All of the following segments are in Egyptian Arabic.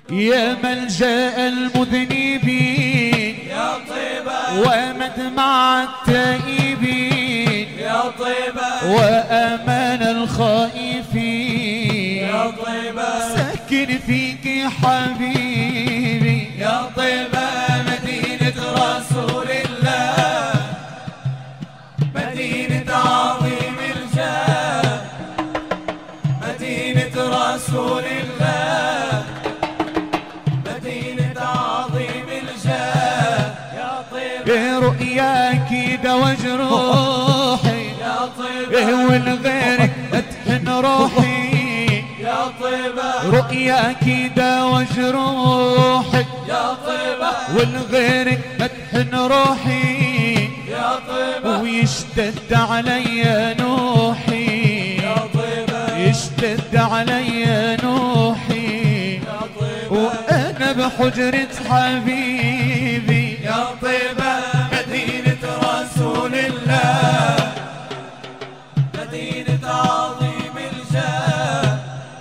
يا ملجأ المذنبين يا طيبة ومدمع التائبين يا طيبة وأمان الخائفين يا طيبة سكن فيك حبيبي يا طيبة مدينة رسول الله مدينة عظيم الجاه مدينة رسول الله مدينة عظيم الجاه يا طيبة برؤياك دوج روحي يا طيبة والغيرك أدحن روحي يا طيبة رؤياك دوج روحي يا طيبة والغيرك مدحن روحي يا طيبة ويشتد علي نوحي يا طيبة يشتد علي نوحي يا طيبة وانا بحجرة حبيبي يا طيبة مدينة رسول الله مدينة عظيم الجاه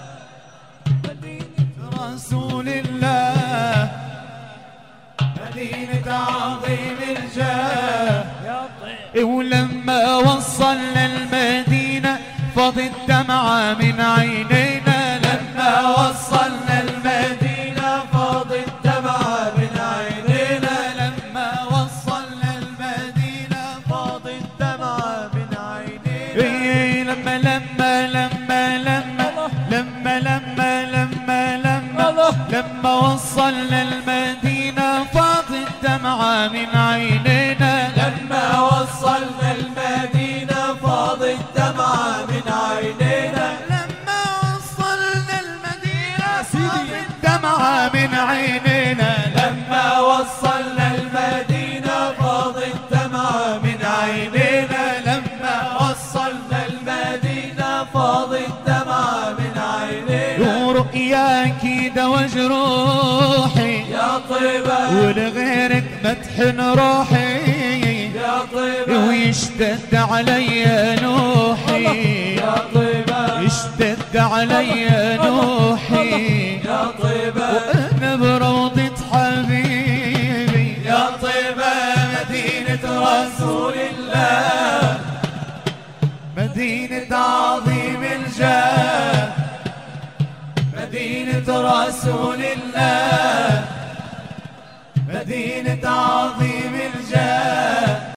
مدينة رسول الله مدينة عظيم الجاه يا طيبة ولما وصلنا المدينة فضت دمعة من عينينا لما وصلنا المدينة فاضت دمعة من عينينا لما وصلنا المدينة فاضت دمعة من عينينا إيه لما لما لما لما لما لما لما لما لما وصلنا المدينة فاضت دمعة من عينينا لما وصلنا المدينة فاضت دمعة من عينينا لما وصلنا المدينة سيدي. فاضت دمعة من عينينا لما وصلنا المدينة فاضت دمعة من عينينا لما وصلنا المدينة فاضت دمعة من عينينا ورؤياك دوج روحي يا طيبة ولغيرك مدحن روحي يا طيبة ويشتد علي نوحي يا طيبة يشتد علي نوحي يا طيبة وانا بروضة حبيبي يا طيبة مدينة رسول الله مدينة عظيم الجاه مدينة رسول الله مدينة عظيم الجاه